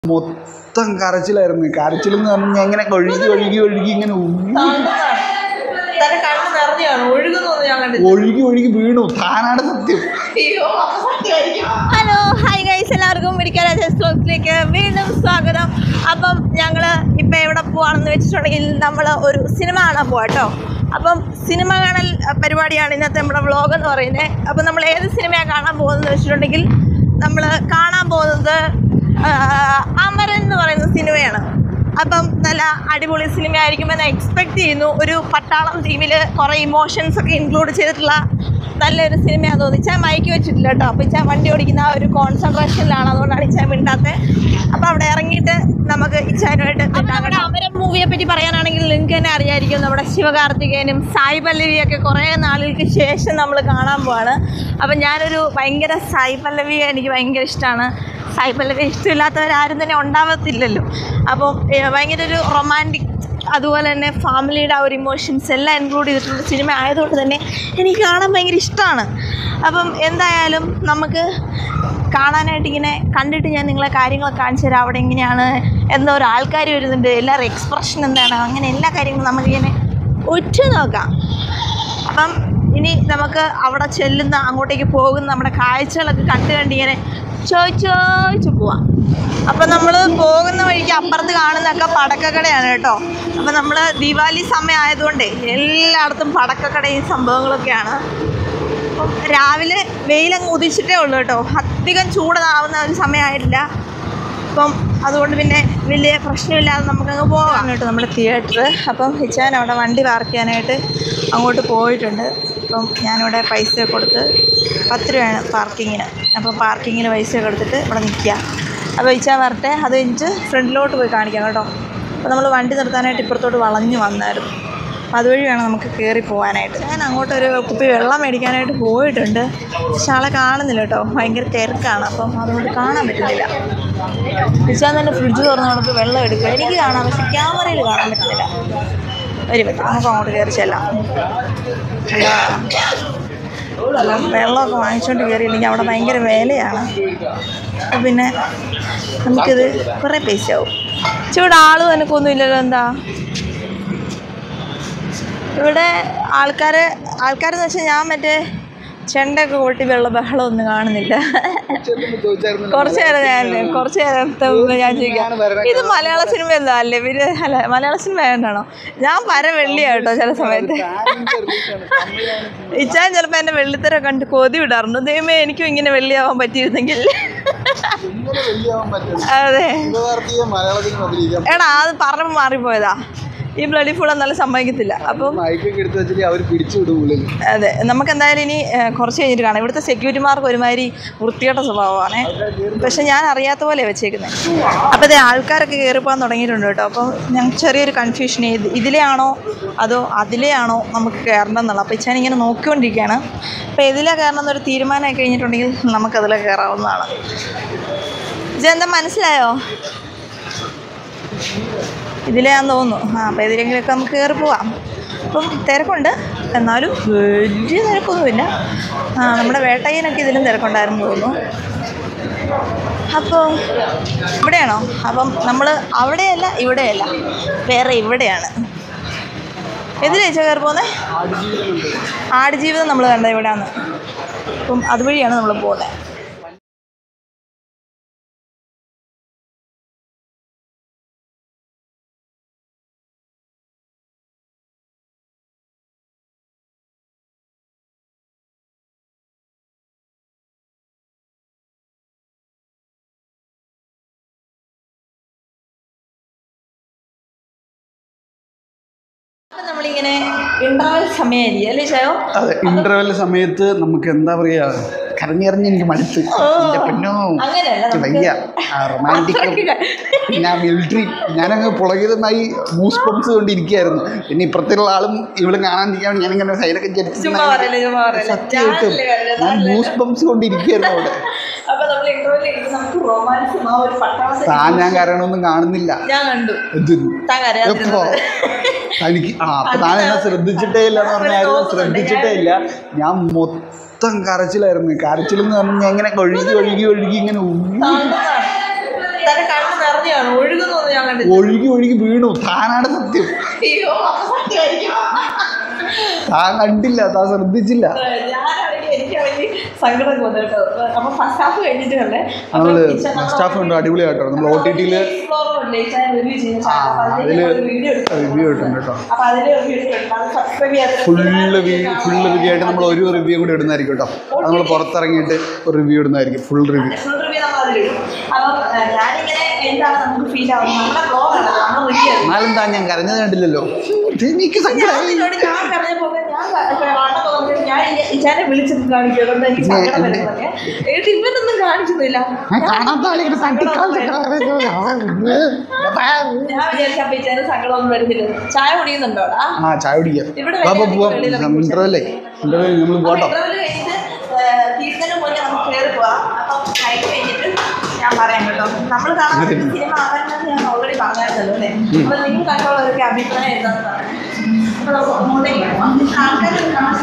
മൊത്തം കരച്ചിലായിരുന്നു കരച്ചിൽ എന്ന് പറഞ്ഞാൽ ഇങ്ങനെ ഒഴുകി ഒഴുകി ഒഴുകി ഇങ്ങനെ ഉ- തന്നെ കണ്ണ് നിറഞ്ഞാണ് ഒഴുകുന്നൊന്നും ഞാൻ കണ്ടില്ല ഒഴുകി ഒഴുകി വീണു താനാണ് സത്യം അയ്യോ സത്യമായിരിക്കും ഹലോ ഹായ് ഗൈസ് എല്ലാവർക്കും മെഡിക്കൽ ബ്ലോഗ്സിലേക്ക് വീണ്ടും സ്വാഗതം അപ്പം ഞങ്ങൾ ഇപ്പം എവിടെ പോവാണെന്ന് വെച്ചിട്ടുണ്ടെങ്കിൽ നമ്മൾ ഒരു സിനിമ കാണാൻ പോവാം കേട്ടോ അപ്പം സിനിമ കാണൽ അഹ്, പരിപാടിയാണ് ഇന്നത്തെ നമ്മുടെ വ്ളോഗ് എന്ന് പറയുന്നത് അപ്പം നമ്മൾ ഏത് സിനിമയാണ് കാണാൻ പോകുന്നതെന്ന് വെച്ചിട്ടുണ്ടെങ്കിൽ നമ്മൾ കാണാൻ പോകുന്നത് ആഹ്, അമരൻ എന്ന് പറയുന്ന സിനിമയാണ് അപ്പം നല്ല അടിപൊളി സിനിമ ആയിരിക്കുമെന്ന് എക്സ്പെക്ട് ചെയ്യുന്നു ഒരു പട്ടാളം തീമിൽ കുറേ ഇമോഷൻസ് ഒക്കെ ഇൻക്ലൂഡ് ചെയ്തിട്ടുള്ള നല്ലൊരു സിനിമയാണെന്ന് തോന്നി ഇച്ചാൻ മയക്കി വെച്ചിട്ടില്ല കേട്ടോ അപ്പോൾ ഇച്ചാൻ വണ്ടി ഓടിക്കുന്ന ആ ഒരു കോൺസെൻട്രേഷനിലാണ് അതുകൊണ്ടാണ് ഇച്ചാൻ മിണ്ടാത്തത് അപ്പോൾ അവിടെ ഇറങ്ങിയിട്ട് നമുക്ക് ഇച്ചാനുമായിട്ട് നമ്മുടെ അമരം മൂവിയെ പറ്റി പറയാനാണെങ്കിൽ നിങ്ങൾക്ക് തന്നെ അറിയായിരിക്കും നമ്മുടെ ശിവകാർത്തികേയനും സായി പല്ലവിയൊക്കെ കുറേ നാളുകൾക്ക് ശേഷം നമ്മൾ കാണാൻ പോവാണ് അപ്പം ഞാനൊരു ഭയങ്കര സായി പല്ലവി എനിക്ക് ഭയങ്കര ഇഷ്ടമാണ് സായി പല്ലവി ഇഷ്ടമില്ലാത്തവരാരും തന്നെ ഉണ്ടാവത്തില്ലല്ലോ അപ്പം ഏഹ്, ഭയങ്കര ഒരു റൊമാൻറ്റിക് അതുപോലെ തന്നെ ഫാമിലിയുടെ ആ ഒരു ഇമോഷൻസ് എല്ലാം ഇൻക്ലൂഡ് ചെയ്തിട്ടുള്ള സിനിമ ആയതുകൊണ്ട് തന്നെ എനിക്ക് കാണാൻ ഭയങ്കര ഇഷ്ടമാണ് അപ്പം എന്തായാലും നമുക്ക് കാണാനായിട്ട് ഇങ്ങനെ കണ്ടിട്ട് ഞാൻ നിങ്ങളെ കാര്യങ്ങളൊക്കെ കാണിച്ചു തരാം അവിടെ എങ്ങനെയാണ് എന്താ ഒരു ആൾക്കാർ വരുന്നുണ്ട് എല്ലാവരും എക്സ്പ്രഷൻ എന്താണ് അങ്ങനെ എല്ലാ കാര്യങ്ങളും നമുക്കിങ്ങനെ ഉറ്റു നോക്കാം അപ്പം ഇനി നമുക്ക് അവിടെ ചെല്ലുന്ന അങ്ങോട്ടേക്ക് പോകുന്ന നമ്മുടെ കാഴ്ചകളൊക്കെ കണ്ട് കണ്ട് ഇങ്ങനെ ചോദിച്ച് ചോദിച്ച് പോവാം അപ്പം നമ്മൾ പോകുന്ന വഴിക്ക് അപ്പുറത്ത് കാണുന്നതൊക്കെ പടക്കക്കടയാണ് കേട്ടോ അപ്പം നമ്മൾ ദീപാവലി സമയം ആയതുകൊണ്ടേ എല്ലായിടത്തും പടക്കക്കടയും സംഭവങ്ങളൊക്കെയാണ് അപ്പം രാവിലെ വെയിലങ്ങ് ഉദിച്ചിട്ടേ ഉള്ളൂ കേട്ടോ അധികം ചൂടാവുന്ന ഒരു സമയമായിട്ടില്ല അപ്പം അതുകൊണ്ട് പിന്നെ വലിയ പ്രശ്നമില്ലാതെ നമുക്കങ്ങ് പോകാം കേട്ടോ നമ്മുടെ തിയേറ്റർ അപ്പം ഹിച്ചാൻ അവിടെ വണ്ടി പാർക്ക് ചെയ്യാനായിട്ട് അങ്ങോട്ട് പോയിട്ടുണ്ട് അപ്പം ഞാനിവിടെ പൈസ കൊടുത്ത് പത്ത് രൂപയാണ് പാർക്കിങ്ങിന് അപ്പം പാർക്കിങ്ങിന് പൈസ കൊടുത്തിട്ട് ഇവിടെ നിൽക്കുക അപ്പോൾ ഇച്ചാൻ വരട്ടെ അത് കഴിഞ്ഞിട്ട് ഫ്രണ്ടിലോട്ട് പോയി കാണിക്കാം കേട്ടോ അപ്പോൾ നമ്മൾ വണ്ടി നിർത്താനായിട്ട് ഇപ്പുറത്തോട്ട് വളഞ്ഞു വന്നായിരുന്നു അപ്പം അതുവഴി വേണം നമുക്ക് കയറി പോകാനായിട്ട് ഞാൻ അങ്ങോട്ട് ഒരു കുപ്പി വെള്ളം മേടിക്കാനായിട്ട് പോയിട്ടുണ്ട് പക്ഷെ ആളെ കാണുന്നില്ല കേട്ടോ ഭയങ്കര തിരക്കാണ് അപ്പം അതുകൊണ്ട് കാണാൻ പറ്റുന്നില്ല വിശാൻ തന്നെ ഫ്രിഡ്ജ് തുറന്ന് നമുക്ക് വെള്ളം എടുക്കുക എനിക്ക് കാണാം പക്ഷെ ക്യാമറയിൽ കാണാൻ പറ്റുന്നില്ല വരും പറ്റും നമുക്ക് അങ്ങോട്ട് കയറി ചെല്ലാം അല്ലാ. അപ്പം വെള്ളമൊക്കെ വാങ്ങിച്ചുകൊണ്ട് കയറിയില്ലെങ്കിൽ അവിടെ ഭയങ്കര വിലയാണ് അപ്പം പിന്നെ നമുക്കിത് കുറേ പൈസ ആവും ചൂട് ആളും എനക്കൊന്നും ഇല്ലല്ലോ എന്താ ഇവിടെ ആൾക്കാർ ആൾക്കാരെന്ന് വെച്ചാൽ ഞാൻ മറ്റേ ചെണ്ടയൊക്കെ കൊട്ടി വെള്ള ബഹളമൊന്നും കാണുന്നില്ല കുറച്ച് നേരം ഞാൻ കുറച്ച് നേരത്തെ മുമ്പ് ഞാൻ ചോദിക്കാം ഇത് മലയാള സിനിമ എന്താ അല്ലേ പിന്നെ അല്ല മലയാള സിനിമ ആയതുകൊണ്ടാണോ ഞാൻ പര വെള്ളിയാണ് കേട്ടോ ചില സമയത്ത് ഇച്ചാൻ ചിലപ്പോൾ എൻ്റെ വെള്ളിത്തര കണ്ട് കൊതി വിടാറുണ്ട് ദൈവമേ എനിക്കും ഇങ്ങനെ വെള്ളിയാവാൻ പറ്റിയിരുന്നെങ്കിൽ അതെ മലയാളത്തിൽ അഭിനയിക്കാം എടാ അത് പറഞ്ഞു മാറിപ്പോയതാ ഈ ബ്ലഡി ഫുൾ എന്നാലും സമ്മതിക്കത്തില്ല അപ്പം മൈക്കൊക്കെ എടുത്ത് വെച്ചിട്ട് അവർ പിടിച്ചു വിടും ഉള്ളിൽ അതെ നമുക്ക് എന്തായാലും ഇനി ഏഹ്, കുറച്ച് കഴിഞ്ഞിട്ട് കാണാം ഇവിടുത്തെ സെക്യൂരിറ്റിമാർക്ക് ഒരുമാതിരി വൃത്തികെട്ട സ്വഭാവമാണ് പക്ഷെ ഞാൻ അറിയാത്ത പോലെ വെച്ചേക്കുന്നത് അപ്പോൾ അതെ ആൾക്കാരൊക്കെ കയറിപ്പോകാൻ തുടങ്ങിയിട്ടുണ്ട് കേട്ടോ അപ്പോൾ ഞങ്ങൾക്ക് ചെറിയൊരു കൺഫ്യൂഷൻ ഇത് ഇതിലെയാണോ അതോ അതിലെയാണോ നമുക്ക് കയറണം എന്നുള്ളത് അപ്പോൾ ഞാൻ ഇങ്ങനെ നോക്കിക്കൊണ്ടിരിക്കുകയാണ് അപ്പോൾ ഇതിലെ കയറണം എന്നൊരു തീരുമാനമായി കഴിഞ്ഞിട്ടുണ്ടെങ്കിൽ നമുക്കതിലെ കയറാവുന്നതാണ് ഇതെന്താ മനസ്സിലായോ ഇതിലെയാന്ന് തോന്നുന്നു ആ അപ്പോൾ ഇതിലെങ്കിലൊക്കെ നമുക്ക് കയറി പോവാം അപ്പം തിരക്കുണ്ട് എന്നാലും വലിയ തിരക്കൊന്നുമില്ല ആ നമ്മുടെ വേട്ടയ്യനൊക്കെ ഇതിലും തിരക്കുണ്ടായിരുന്നു തോന്നുന്നു അപ്പോൾ ഇവിടെയാണോ അപ്പം നമ്മൾ അവിടെയല്ല ഇവിടെയല്ല വേറെ ഇവിടെയാണ് എതിലേച്ചാ കയറി പോകുന്നത് ആടുജീവിതം നമ്മൾ കണ്ടത് ഇവിടെയാണ് അപ്പം അതുവഴിയാണ് നമ്മൾ പോകുന്നത് അപ്പം നമ്മളിങ്ങനെ ഇൻ്റർവെൽ സമയമായിരിക്കും അല്ലേ ചായോ അതെ ഇന്റർവെൽ സമയത്ത് നമുക്ക് എന്താ പറയാ കരഞ്ഞിറങ്ങി എനിക്ക് മടുത്ത് എന്റെ പെണ്ണോ അങ്ങനെയല്ല എനിക്ക് നമുക്ക് വയ്യ റൊമാൻറ്റിക് പിന്നെ മിലിറ്ററി ഞാനങ്ങ് പുളകിതമായി മൂസ് പംപ്സ് കൊണ്ടിരിക്കുകയായിരുന്നു പിന്നെ ഇപ്പുറത്തുള്ള ആളും ഇവളും കാണാണ്ടിരിക്കാൻ ഞാനിങ്ങനെ സൈഡൊക്കെ ചുമ്മാ പറയല്ലേ, ചുമ്മാ പറയല്ലേ. സത്യമായിട്ടും ഞാനല്ലേ കരഞ്ഞത്, ഞാൻ മൂസ് പംപ്സ് കൊണ്ടിരിക്കുകയായിരുന്നു അവിടെ അപ്പൊ നമ്മൾ ഇന്റർവെൽ നമുക്ക് റൊമാൻസും ആ ഒരു പട്ടാള താൻ ഞാൻ കരയണമൊന്നും കാണുന്നില്ല ഞാൻ കണ്ടു ഇത് താൻ കരയാതിരുന്നത്. എപ്പോ തനിക്ക് ആ അപ്പൊ താൻ എന്നെ ശ്രദ്ധിച്ചിട്ടേ ഇല്ല എന്ന് പറഞ്ഞായിരുന്നു ശ്രദ്ധിച്ചിട്ടേ ഇല്ല ഞാൻ മൊത്തം കരച്ചിലായിരുന്നു കരച്ചിലെന്ന് പറഞ്ഞാൽ ഇങ്ങനെ ഒഴുകി ഒഴുകി ഒഴുകി ഇങ്ങനെ ഉ- തന്നെ കണ്ണ് നിറഞ്ഞു നിറഞ്ഞാണ് ഒഴുകുന്നൊന്നും ഞാൻ കണ്ടില്ല ഒഴുകി ഒഴുകി വീണു താനാണ് സത്യം അയ്യോ അത് സത്യമായിരിക്കും. താൻ കണ്ടില്ല താൻ ശ്രദ്ധിച്ചില്ല ഞാനാണെങ്കിൽ എനിക്കാണെങ്കിൽ സങ്കടം വന്നു കേട്ടോ അപ്പൊ ഫസ്റ്റ് ഹാഫ് കഴിഞ്ഞിട്ട് കണ്ടേ അപ്പൊ നമ്മള് ഇച്ച നമ്മള് സ്റ്റാഫ് ഉണ്ട് അടിപൊളിയായിട്ടോ നമ്മൾ ഒ ടി ടിയിൽ Explorer ഉണ്ട്. ഇച്ച review ചെയ്യുന്ന ആ channel. അപ്പൊ അതില് അതില് ഒരു video എടുത്തു. റിവ്യൂ ഇട്ടുണ്ട് കേട്ടോ അപ്പൊ അതില് video എടുത്തു. അത് subscribe ചെയ്യാത്ത ഫുള്ള് ഫുള്ള് റിവ്യൂ ആയിട്ട് നമ്മൾ ഒരു റിവ്യൂ കൂടി ഇടുന്നതായിരിക്കും കേട്ടോ അത് നമ്മൾ പുറത്തിറങ്ങിയിട്ട് ഒരു റിവ്യൂ ഇടുന്നതായിരിക്കും ഫുൾ റിവ്യൂ full review നമ്മൾ അതിലിടും. അപ്പം ഏഹ്, ഞാനിങ്ങനെ എന്താണ് നമുക്ക് ഫീൽ ആവുന്നത് നമ്മുടെ ബ്ലോഗ് ആണ് നമ്മൾ റിവ്യൂ എന്നാലും താൻ ഞാൻ കരഞ്ഞത് കണ്ടില്ലല്ലോ ഇത് എനിക്ക് ഞാൻ സങ്കടമായി നിന്നോട് ഞാൻ പറഞ്ഞപ്പോ ഞാൻ കാണാൻ തോന്നുന്നത് ഞാൻ ഇച്ചാനെ വിളിച്ചിട്ട് കാണിക്കും അതുകൊണ്ട് എനിക്ക് സങ്കടം വരുന്നതൊക്കെ എന്നിട്ട് ഇവനൊന്നും കാണിക്കുന്നില്ല ഞാൻ കാണാത്ത ആളിങ്ങനെ തട്ടിക്കാൽ ഞാൻ വിചാരിച്ചപ്പോ ഇച്ചാന് സങ്കടമൊന്നും വരുന്നില്ല ചായ കുടിക്കുന്നുണ്ടോടാ ആ ചായ കുടിക്കാം ഇവിടെ വാ, വാ, വരെ പോവാം വെളിയിലൊക്കെ ഇന്റർവെല്ലേ ഇന്റർവെൽ നമ്മൾ പോട്ടോ ഇന്റർവെൽ കഴിഞ്ഞിട്ട് തീർന്നതിന് മുന്നേ നമുക്ക് കയറി പോവാം അപ്പം കഴിഞ്ഞ് കഴിഞ്ഞിട്ട് ഞാൻ പറയാം കേട്ടോ നമ്മൾ കാണാൻ സിനിമ ആകാൻ ഞാൻ ഓൾറെഡി പറഞ്ഞായിരുന്നല്ലോ അല്ലേ അപ്പൊ നിങ്ങൾ കണ്ടുള്ളവർക്ക് അഭിപ്രായം എന്താണെന്ന് പറയാം അപ്പൊ നമുക്ക് അങ്ങോട്ടേക്ക് പോവാം ആൾക്കാർ കാണാൻ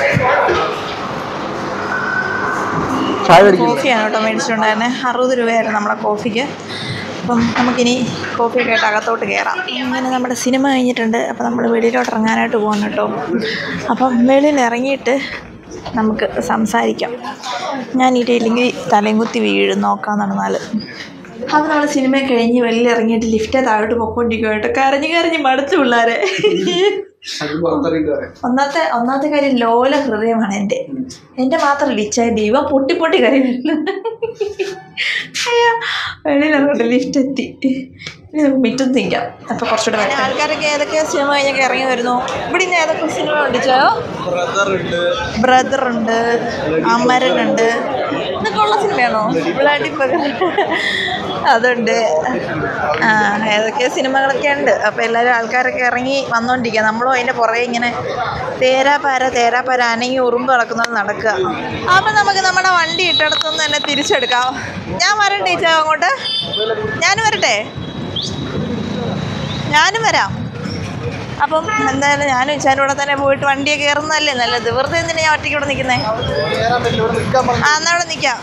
ചായ കുടിക്കാം കോഫിയാണ് കേട്ടോ മേടിച്ചിട്ടുണ്ടായിരുന്നത് അറുപത് രൂപയായിരുന്നു നമ്മുടെ കോഫിക്ക് അപ്പം നമുക്കിനി കോഫിയൊക്കെ ആയിട്ട് അകത്തോട്ട് കയറാം ഇങ്ങനെ നമ്മുടെ സിനിമ കഴിഞ്ഞിട്ടുണ്ട് അപ്പം നമ്മൾ വെളിയിലോട്ട് ഇറങ്ങാനായിട്ട് പോകണം കേട്ടോ അപ്പം വെളിയിൽ ഇറങ്ങിയിട്ട് നമുക്ക് സംസാരിക്കാം ഞാൻ ഇടയില്ലെങ്കിൽ തലയും കുത്തി വീഴും നോക്കാൻ നടന്നാൽ അപ്പം നമ്മൾ സിനിമ കഴിഞ്ഞ് വെളിയിൽ ഇറങ്ങിയിട്ട് ലിഫ്റ്റ് താഴോട്ട് പൊക്കോണ്ടിരിക്കുമായിട്ട് കരഞ്ഞ് കരഞ്ഞ് മടുത്തു പിള്ളേരെ അത് പുറത്തിറങ്ങിയിട്ട് പറയാം ഒന്നാമത്തെ ഒന്നാമത്തെ കാര്യം ലോല ഹൃദയമാണ് എൻ്റെ എൻ്റെ മാത്രമല്ല ഇച്ചാൻ്റെ ഇവ പൊട്ടി പൊട്ടി കറി വരുന്നു അയ്യോ വെളിയിലങ്ങോട്ട് ലിഫ്റ്റ് എത്തി ഇനി നമുക്ക് മുറ്റത്ത് നിൽക്കാം അപ്പോൾ കുറച്ചുകൂടെ ആൾക്കാരൊക്കെ ഏതൊക്കെ സിനിമ കഴിഞ്ഞൊക്കെ ഇറങ്ങി വരുന്നു ഇവിടെ ഇന്ന് ഏതൊക്കെ സിനിമ ഉണ്ടിച്ചോ ബ്രദർ ഉണ്ട് അമരനുണ്ട് ഇതൊക്കെ ഉള്ള സിനിമയാണോ ബ്ലഡി അതുണ്ട് ആ ഏതൊക്കെ സിനിമകളൊക്കെ ഉണ്ട് അപ്പോൾ എല്ലാവരും ആൾക്കാരൊക്കെ ഇറങ്ങി വന്നുകൊണ്ടിരിക്കുക നമ്മളും അതിൻ്റെ പുറകെ ഇങ്ങനെ തേരാപ്പാര തേരാപ്പാര അനങ്ങി ഉറുമ്പ് നടക്കുന്നത് നടക്കുക അപ്പം നമുക്ക് നമ്മുടെ വണ്ടി ഇട്ടിടത്തുനിന്ന് തന്നെ തിരിച്ചെടുക്കാം ഞാൻ വരട്ടെ ചേച്ചാ അങ്ങോട്ട് ഞാനും വരട്ടെ ഞാനും വരാം അപ്പം എന്തായാലും ഞാനും ഇച്ചാൻ്റെ കൂടെ തന്നെ പോയിട്ട് വണ്ടിയെ കയറുന്നതല്ലേ നല്ലത് വെറുതെ എന്തിനാ ഞാൻ ഒറ്റയ്ക്ക് ഇവിടെ നിൽക്കുന്നേ ആ എന്നാൽ അവിടെ നിൽക്കാം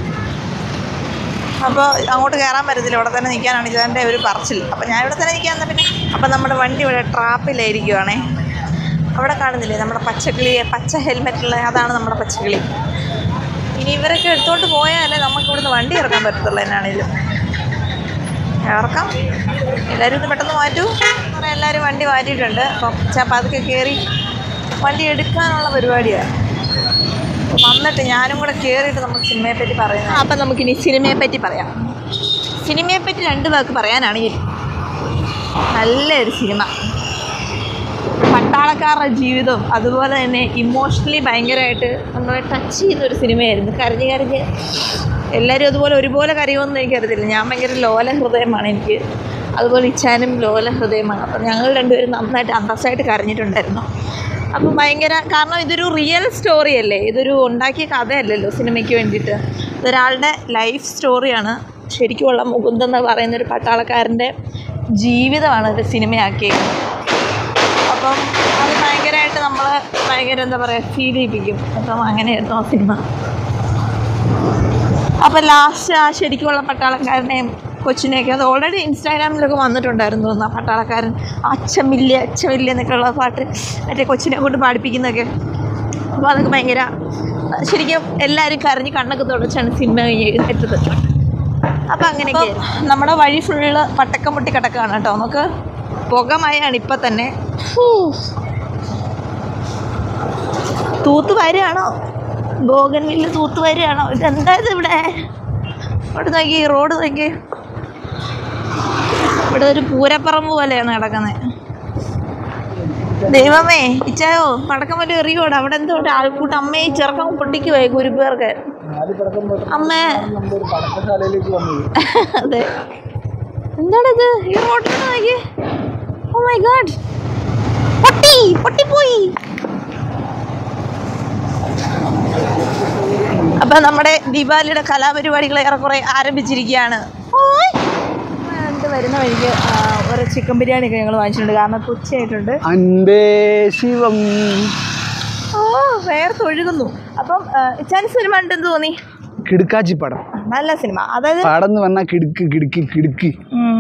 അപ്പോൾ അങ്ങോട്ട് കയറാൻ പറ്റത്തില്ല ഇവിടെ തന്നെ നിൽക്കാനാണ് ഇച്ചാൻ്റെ ഒരു പറച്ചിൽ അപ്പോൾ ഞാൻ ഇവിടെ തന്നെ നിൽക്കാൻ പിന്നെ അപ്പം നമ്മുടെ വണ്ടി ഇവിടെ ട്രാപ്പിലായിരിക്കുവാണേ അവിടെ കാണുന്നില്ലേ നമ്മുടെ പച്ചക്കിളി പച്ച ഹെൽമെറ്റുള്ള അതാണ് നമ്മുടെ പച്ചക്കിളി ഇനി ഇവരൊക്കെ എടുത്തുകൊണ്ട് പോയാലേ നമുക്ക് ഇവിടുന്ന് വണ്ടി ഇറക്കാൻ പറ്റത്തുള്ളൂ എന്നാണേലും ഇറക്കാം എല്ലാവരും ഒന്ന് പെട്ടെന്ന് മാറ്റൂ അങ്ങനെ എല്ലാവരും വണ്ടി മാറ്റിയിട്ടുണ്ട് അപ്പം ചാ പതുക്കെ കയറി വണ്ടി എടുക്കാനുള്ള പരിപാടിയാണ് അപ്പം വന്നിട്ട് ഞാനും കൂടെ കയറിയിട്ട് നമുക്ക് സിനിമയെ പറ്റി പറയാം അപ്പം നമുക്കിനി സിനിമയെ പറ്റി പറയാം സിനിമയെ പറ്റി രണ്ട് വാക്ക് പറയാനാണെങ്കിൽ നല്ലൊരു സിനിമ പട്ടാളക്കാരുടെ ജീവിതം അതുപോലെ തന്നെ ഇമോഷണലി ഭയങ്കരമായിട്ട് നമ്മളെ ടച്ച് ചെയ്തൊരു സിനിമയായിരുന്നു കരഞ്ഞ് കരഞ്ഞ് എല്ലാവരും അതുപോലെ ഒരുപോലെ കരയുമെന്ന് എനിക്കറിയത്തില്ല ഞാൻ ഭയങ്കര ലോല ഹൃദയമാണ് എനിക്ക് അതുപോലെ ഇച്ചാനും ലോല ഹൃദയമാണ് അപ്പം ഞങ്ങൾ രണ്ടുപേരും നന്നായിട്ട് അന്തസ്സായിട്ട് കരഞ്ഞിട്ടുണ്ടായിരുന്നു അപ്പം ഭയങ്കര കാരണം ഇതൊരു റിയൽ സ്റ്റോറി അല്ലേ ഇതൊരു ഉണ്ടാക്കിയ കഥയല്ലല്ലോ സിനിമയ്ക്ക് വേണ്ടിയിട്ട് ഇതൊരാളുടെ ലൈഫ് സ്റ്റോറിയാണ് ശരിക്കുമുള്ള മുകുന്ദൻ എന്ന് പറയുന്ന ഒരു പട്ടാളക്കാരൻ്റെ ജീവിതമാണ് ഇത് സിനിമയാക്കിയത് അപ്പം അത് ഭയങ്കരമായിട്ട് നമ്മൾ ഭയങ്കര എന്താ പറയുക ഫീൽ ചെയ്യിപ്പിക്കും അപ്പം അങ്ങനെയായിരുന്നു ആ സിനിമ അപ്പം ലാസ്റ്റ് ആ ശരിക്കുമുള്ള പട്ടാളക്കാരനെയും കൊച്ചിനെയൊക്കെ അത് ഓൾറെഡി ഇൻസ്റ്റാഗ്രാമിലൊക്കെ വന്നിട്ടുണ്ടായിരുന്നു തോന്നുന്നു ആ പട്ടാളക്കാരൻ അച്ഛമില്ല അച്ഛമില്ല എന്നൊക്കെയുള്ള പാട്ട് മറ്റേ കൊച്ചിനെ കൊണ്ട് പാടിപ്പിക്കുന്നതൊക്കെ അപ്പോൾ അതൊക്കെ ഭയങ്കര ശരിക്കും എല്ലാവരും കരഞ്ഞ് കണ്ണൊക്കെ തുടച്ചാണ് സിനിമ കഴിഞ്ഞ് എഴുന്നേറ്റത് അപ്പം അങ്ങനെയൊക്കെ നമ്മുടെ വഴി ഫുള്ള് പട്ടക്കം പൊട്ടി കിടക്കുകയാണ് കേട്ടോ നമുക്ക് പുകമയാണ് ഇപ്പം തന്നെ ഹൂ. തൂത്ത് വരികയാണോ ബോഗൻ വില്ല് തൂത്ത് വരികയാണോ ഇതെന്താ ഇത് ഇവിടെ ഇവിടെ നോക്കി റോഡ് നോക്കി ഇവിടെ ഒരു പൂരപ്പറമ്പ് പോലെയാണ് കിടക്കുന്നത് ദൈവമേ ഇച്ചായോ പടക്കം വല്ല എറിയോടെ അവിടെ എന്തോ ഒരു ആൾക്കൂട്ടം അമ്മയെ ചെറുക്കം പൊട്ടിക്കുവായി ഗുരുപ്പേർക്ക് അമ്മേ അതെ എന്താണിത് ഈ റോഡിൽ നോക്കി ഓ മൈ ഗാഡ് പൊട്ടി പൊട്ടിപ്പോയി അപ്പം നമ്മുടെ ദീപാവലിയുടെ കലാപരിപാടികൾ ഏറെക്കുറെ ആരംഭിച്ചിരിക്കുകയാണ് ഓയ്. എന്നിട്ട് വരുന്ന വഴിക്ക് ആ, ഒരു ചിക്കൻ ബിരിയാണി ഒക്കെ ഞങ്ങൾ വാങ്ങിച്ചിട്ടുണ്ട് കാരണം ഇപ്പം ഉച്ചയായിട്ടുണ്ട് അൻപേ ശിവം ഓ വേർത്ത് ഒഴുകുന്നു അപ്പം ഇച്ചാൻ സിനിമ കണ്ടെന്ന് തോന്നി കിടുക്കാച്ചി പടം നല്ല സിനിമ അതായത് പടന്ന് വന്നാ കിടുക്ക് കിടുക്ക് കിടുക്ക് ഉം,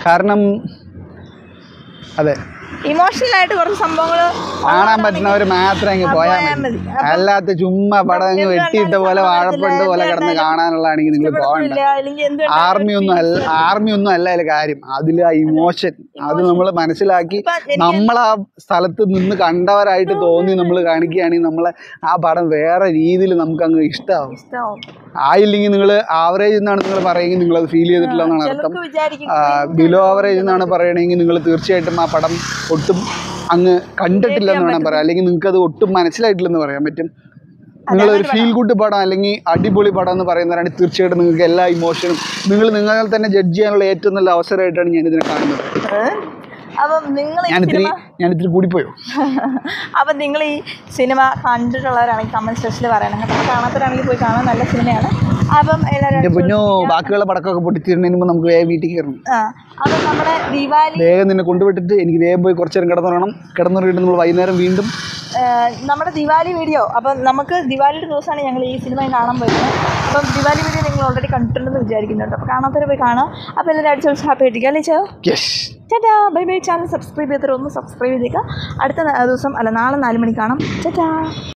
കാരണം അതെ ഇമോഷണൽ ആയിട്ട് കുറച്ച് സംഭവങ്ങൾ കാണാൻ പറ്റുന്നവർ മാത്രം അങ്ങ് പോയാൽ മതി അല്ലാത്ത ചുമ്മാ പടം അങ്ങ് വെട്ടിയിട്ട പോലെ വാഴപ്പണ്ട് പോലെ കിടന്ന് കാണാനുള്ളതാണെങ്കിൽ നിങ്ങൾ പോകണ്ട അല്ലെങ്കിൽ എന്ത് ആർമി ഒന്നും അല്ല ആർമി ഒന്നും അല്ല അതിലെ കാര്യം അതിൽ ആ ഇമോഷൻ അത് നമ്മൾ മനസ്സിലാക്കി ഇപ്പൊ എനിക്ക് നമ്മൾ ആ സ്ഥലത്ത് നിന്ന് കണ്ടവരായിട്ട് തോന്നി നമ്മൾ കാണിക്കുകയാണെങ്കിൽ നമ്മളെ ആ പടം വേറെ രീതിയിൽ നമുക്ക് അങ്ങ് ഇഷ്ടമാവും ഇഷ്ടമാവും ആയില്ലെങ്കിൽ നിങ്ങൾ ആവറേജ് എന്നാണ് നിങ്ങൾ പറയുമെങ്കിൽ നിങ്ങൾ അത് ഫീൽ ചെയ്തിട്ടില്ല എന്നാണ് അർത്ഥം ചിലർക്ക് വിചാരിക്കും ബിലോ ആവറേജ് എന്നാണ് പറയണമെങ്കിൽ നിങ്ങൾ തീർച്ചയായിട്ടും ആ പടം ഒട്ടും അങ്ങ് കണ്ടിട്ടില്ല എന്ന് വേണം പറയാം അല്ലെങ്കിൽ നിങ്ങൾക്ക് അത് ഒട്ടും മനസ്സിലായിട്ടില്ലെന്ന് പറയാൻ പറ്റും നിങ്ങൾ ഒരു ഫീൽ ഗുഡ് പടം അല്ലെങ്കിൽ അടിപൊളി പടം എന്ന് പറയുന്നവരാണെങ്കിൽ തീർച്ചയായിട്ടും നിങ്ങൾക്ക് എല്ലാ ഇമോഷനും നിങ്ങൾ നിങ്ങളെ തന്നെ ജഡ്ജ് ചെയ്യാനുള്ള ഏറ്റവും നല്ല അവസരമായിട്ടാണ് ഞാൻ ഇതിനെ കാണുന്നത് ഏഹ്? അപ്പം നിങ്ങൾ ഈ ഞാനിത്തിരി സിനിമ ഞാനിത്തിരി കൂടിപ്പോയോ അപ്പം നിങ്ങൾ ഈ സിനിമ കണ്ടിട്ടുള്ളവരാണെങ്കിൽ കമൻറ്റ് സെക്ഷനിൽ പറയണം കേട്ടോ അപ്പോൾ കാണാത്തവരാണെങ്കിൽ പോയി കാണാൻ നല്ല സിനിമയാണ് അപ്പം എല്ലാവരും എൻ്റെ പൊന്നോ ബാക്കിയുള്ള പടക്കമൊക്കെ പൊട്ടിച്ചിരുന്നതിന് മുമ്പ് നമുക്ക് വേഗം വീട്ടിൽ കയറണം ആ അപ്പം നമ്മുടെ ദീപാവലി വേഗം നിന്നെ കൊണ്ടുവിട്ടിട്ട് എനിക്ക് വേഗം പോയി കുറച്ച് നേരം കിടന്നുറങ്ങണം കിടന്നുറങ്ങിയിട്ട് നമ്മൾ വൈകുന്നേരം വീണ്ടും ഏഹ് നമ്മുടെ ദിവാലി വീഡിയോ അപ്പം നമുക്ക് ദിവാലിയുടെ ദിവസമാണ് ഞങ്ങൾ ഈ സിനിമ കാണാൻ പോയിരുന്നത് അപ്പം ദിവാലി വീഡിയോ നിങ്ങൾ ഓൾറെഡി കണ്ടിട്ടുണ്ടെന്ന് വിചാരിക്കുന്നുണ്ട് അപ്പോൾ കാണാത്തവരെ പോയി കാണാം അപ്പോൾ എല്ലാവരും അടിച്ചു ഹാപ്പി ആയിട്ടിരിക്കുക അല്ലേ ചോ യെസ് ചേട്ടാ ബൈ ബൈ ചാനൽ സബ്സ്ക്രൈബ് ചെയ്തിട്ട് ഒന്ന് സബ്സ്ക്രൈബ് ചെയ്തേക്കുക അടുത്ത ദിവസം അല്ല നാളെ നാല് മണിക്ക് കാണാം ചേട്ടാ